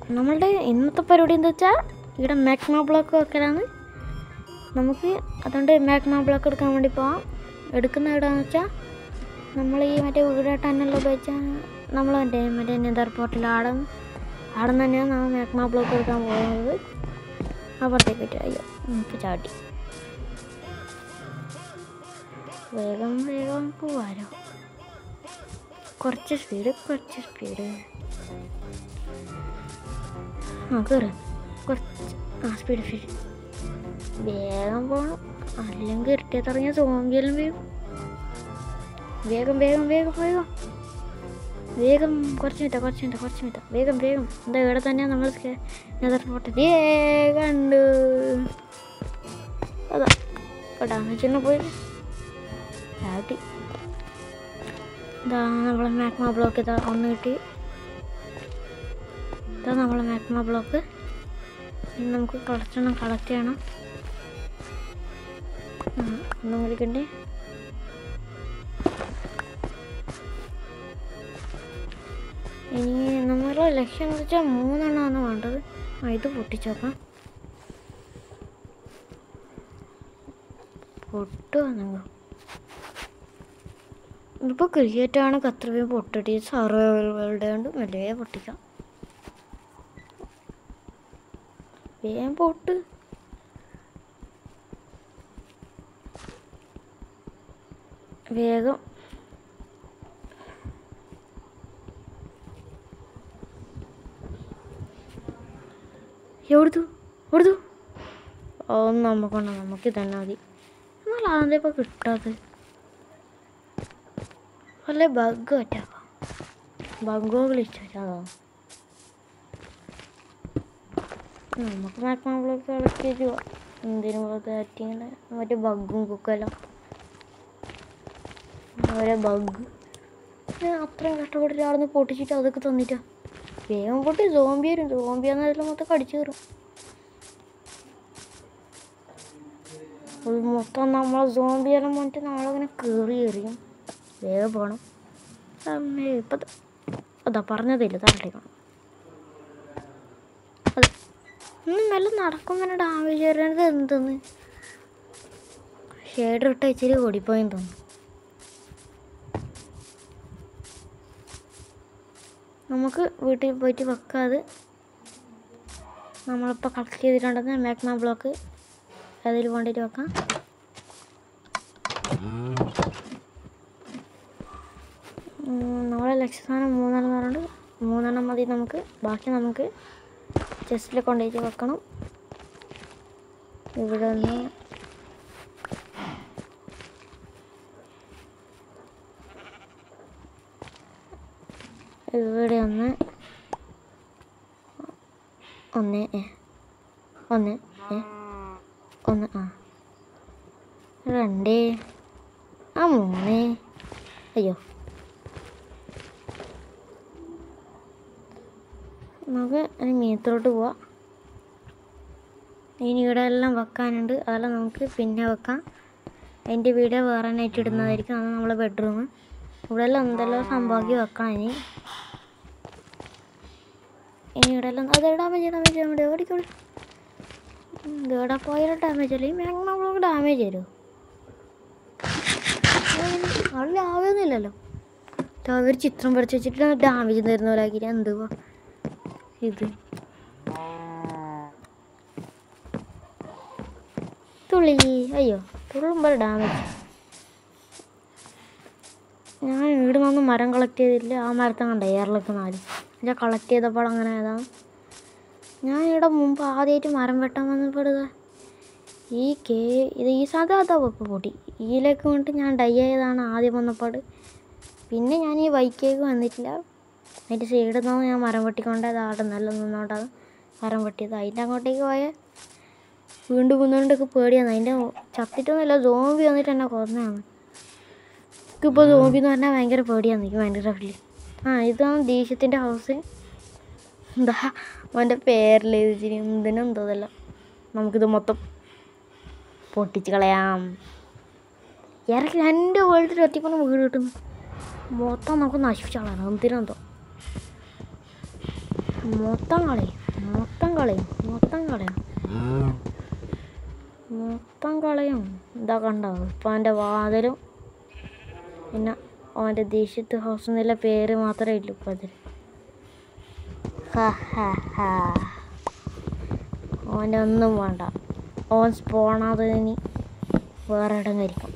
നമ്മളുടെ ഇന്നത്തെ പരിപാടി എന്താ വെച്ചാൽ ഇവിടെ മാഗ്മ ബ്ലോക്ക് വെക്കലാണ് നമുക്ക് അതുകൊണ്ട് മാഗ്മ ബ്ലോക്ക് എടുക്കാൻ വേണ്ടി പോവാം എടുക്കുന്ന എവിടെയാണെന്ന് വെച്ചാൽ നമ്മൾ ഈ മറ്റേ വീട് ടന്നെല്ലാം ഉപയോഗിച്ചാൽ നമ്മൾ മറ്റേ മറ്റേ നെതർ പോർട്ടിൽ ആടെ ആടെ നിന്ന് തന്നെയാണ് നമ്മൾ മാഗ്മ ബ്ലോക്ക് എടുക്കാൻ പോകുന്നത് അപ്പുറത്തേക്ക് പറ്റും അയ്യോ നമുക്ക് ചാട്ടി വേഗം വേഗം പോവാലോ കുറച്ച് സ്പീഡ് കുറച്ച് സ്പീഡ് ആ കയറ് കുറച്ച് ആ സ്പീഡ് സ്പീഡ് വേഗം പോകണം അല്ലെങ്കിൽ ഇരട്ടിയത്ത് ഇറങ്ങിയ സോമ്പിയെല്ലാം വീഴും വേഗം വേഗം വേഗം വേഗം വേഗം കുറച്ച് മിനിറ്റ് കുറച്ച് മിനിറ്റ് കുറച്ച് മിനിറ്റ് വേഗം വേഗം എന്താ ഇവിടെ തന്നെയാണ് നമ്മൾ നെതർ പോട്ടെ കണ്ട് അതാ ഡാമേജ് പോയി ചാട്ടി ഇതാ നമ്മളെ മാഗ്മ ബ്ലോക്ക് ഇതാ ഒന്ന് കിട്ടി ഇതാ നമ്മളെ മാഗ്മ ബ്ലോക്ക് ഇനി നമുക്ക് കളക്ട് ചെയ്യണം കളക്ട് ചെയ്യണം ആ, ഒന്നും കൂടി കണ്ടേ ഇനി നമ്മളെ ലക്ഷ്യം എന്ന് വെച്ചാൽ മൂന്നെണ്ണമാണ് വേണ്ടത് ആ ഇത് പൊട്ടിച്ചോക്കാം പൊട്ടുക നിങ്ങൾ ഇതിപ്പോൾ ക്രിക്കറ്റ് ആണ് കത്രയും പൊട്ടിട്ട് സർവൈവലുകളുടെ കൊണ്ട് മെല്ലെ പൊട്ടിക്കാം വേഗം പൊട്ട് വേഗം എവിടുത്തു എവിടുത്തു ഓ നമുക്കുണ്ടോ നമുക്ക് തന്നെ മതി എന്നാൽ അതെന്താ ഇപ്പോൾ കിട്ടാത്തത് വല്ല ബഗ് പറ്റാം ബഗ്ഗോ വിളിച്ചോ നമുക്ക് മാക്മാമ്പിളൊക്കെ ഇളക്കി പോവാം എന്തിനു പറ്റിങ്ങനെ മറ്റേ ബഗ്ഗും കുക്കെല്ലാം അവരെ ബഗ് അത്രയും കഷ്ടപ്പെട്ടിട്ട് അവിടെ നിന്ന് പൊട്ടിച്ചിട്ട് അതൊക്കെ തന്നിട്ടാ വേഗം പൊട്ടി സോംബി വരും സോംബി എന്നാൽ അതിൽ മൊത്തം കടിച്ചു കയറും അത് മൊത്തം നമ്മളെ സോംബിയെല്ലാം വന്നിട്ട് നമ്മളങ്ങനെ കയറി എറിയും വേഗം പോകണം അമ്മേ ഇപ്പം ദാ- അതാ പറഞ്ഞതില്ല താഴത്തേക്കാണ് അതെ ഇന്ന് നല്ല നടക്കുമ്പോൾ ഡാമേജ് വരേണ്ടത് എന്തെന്ന് ഷേഡ് ഇട്ട ഇച്ചിരി ഓടിപ്പോയെന്ന് തോന്നുന്നു നമുക്ക് വീട്ടിൽ പോയിട്ട് വെക്കാതെ നമ്മളിപ്പോൾ കളക്ട് ചെയ്തിട്ടുണ്ടെന്ന് മാഗ്മ ബ്ലോക്ക് അതിൽ കൊണ്ടിട്ട് വെക്കാം ഉം, നമ്മളെ ലക്ഷ്യസ്ഥാനം മൂന്നെണ്ണം പറഞ്ഞിട്ട് മൂന്നെണ്ണം മതി നമുക്ക് ബാക്കി നമുക്ക് ചെസ്റ്റിൽ കൊണ്ടുപോയിട്ട് വെക്കണം ഇവിടെ ഒന്ന് ഇവിടെ ഒന്ന് ഒന്ന് എ ഒന്ന് എ ഒന്ന് ആ രണ്ട് ആ മൂന്ന് അയ്യോ നമുക്ക് ഇനി മീനത്തിലോട്ട് പോവാം ഇനി ഇവിടെ എല്ലാം വെക്കാനുണ്ട് അതെല്ലാം നമുക്ക് പിന്നെ വെക്കാം അതിൻ്റെ വീഡിയോ വേറെ നൈറ്റ് ഇടുന്നതായിരിക്കും അത് നമ്മളെ ബെഡ്റൂം ഇവിടെ എല്ലാം എന്തെല്ലാം സംഭവമാക്കി വെക്കണം ഇനി ഇനി ഇവിടെ എല്ലാം അത് ഡാമേജ് ഡാമേജ് നമ്മുടെ ഓടിക്കോടി ഇവിടെ പോയാലും ഡാമേജ് അല്ല ഈ മാഗ്മ ബ്ലോക്ക് ഡാമേജ് തരുമോ അവിടെ ആവുന്നില്ലല്ലോ അവർ ചിത്രം വരച്ച് വെച്ചിട്ട് ഡാമേജ് തരുന്ന പോലെ ആക്കിയിട്ട് എന്തുവാ ഇത് തുള്ളി അയ്യോ തുള്ളുമ്പോൾ ഡാമേജ് ഞാൻ ഇവിടെ നിന്നൊന്നും മരം കളക്ട് ചെയ്തില്ല ആ മരത്തെ കണ്ട എയറിലൊക്കെ നാല് ഞാൻ കളക്ട് ചെയ്തപ്പോൾ അങ്ങനെ ഏതാണ് ഞാൻ ഇവിടെ മുമ്പ് ആദ്യമായിട്ട് മരം വെട്ടാൻ വന്നപ്പോൾ ഇതാ ഈ കേ ഇത് ഈ സാധാ അതാ ഇപ്പോൾ പൊട്ടി ഇതിലേക്ക് വന്നിട്ട് ഞാൻ ഡൈ ചെയ്താണ് ആദ്യം വന്നപ്പോൾ പിന്നെ ഞാൻ ഈ ബൈക്കേക്ക് വന്നിട്ടില്ല അതിൻ്റെ സൈഡിൽ നിന്നാണ് ഞാൻ മരം വെട്ടിക്കൊണ്ട് അത് അവിടെ നല്ല നിന്നോണ്ടാണ് മരം വെട്ടിയത് അതിൻ്റെ അങ്ങോട്ടേക്ക് പോയാൽ വീണ്ടും വീണ്ടുകൊണ്ടൊക്കെ പേടിയാണ് അതിൻ്റെ ചത്തിട്ടൊന്നുമില്ല സോംബി വന്നിട്ട് എന്നെ കൊന്നതാണ് എനിക്കിപ്പോൾ സോംബി എന്ന് പറഞ്ഞാൽ ഭയങ്കര പേടിയാണ് എനിക്ക് മൈൻക്രാഫ്റ്റിൽ ആ ഇതാണ് ദേഷ്യത്തിൻ്റെ ഹൗസ് എന്താ അവൻ്റെ പേരിൽ എഴുതിച്ചിരി എന്തിനെന്തോ ഇതല്ല നമുക്കിത് മൊത്തം പൊട്ടിച്ച് കളയാം ഇറക്കി രണ്ട് വേൾഡിൽ ഒറ്റക്കൊണ്ട് വീട് കിട്ടുന്നു മൊത്തം നമുക്ക് നശിപ്പിച്ച് കളയാം എന്തിനെന്തോ മൊത്തം കളയും മൊത്തം കളയും മൊത്തം കളയും മൊത്തം കളയും ഇതാ കണ്ടോ ഇപ്പം അവൻ്റെ വാതിലും പിന്നെ അവൻ്റെ ദേശത്ത് ഹൗസ് എന്നുള്ള പേര് മാത്രമേ ഉള്ളൂ ഇപ്പം അതിൽ ഹാ ഹാ ഹാ ഓൻ്റെ ഒന്നും വേണ്ട ഓൻ സ്പോണാതെ ഇനി വേറെ ഇടം കരിക്കും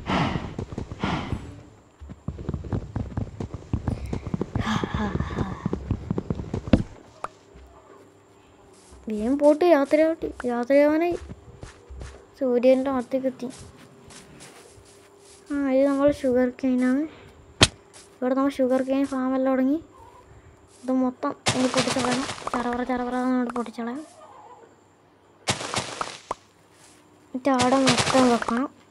വേഗം പോട്ട് യാത്രയാവട്ടെ യാത്രയാവാനായി സൂര്യൻ്റെ അടുത്തേക്കെത്തി ആ ഇത് നമ്മൾ ഷുഗർ കെയിനാണ് ഇവിടെ നമ്മൾ ഷുഗർ കെയിൻ ഫാമെല്ലാം തുടങ്ങി ഇത് മൊത്തം ഇനി പൊട്ടിച്ചളയണം ചറവറ ചറവറ എന്നോട് പൊട്ടിച്ചളയാം എന്നിട്ട് അവിടെ മൊത്തം വെക്കണം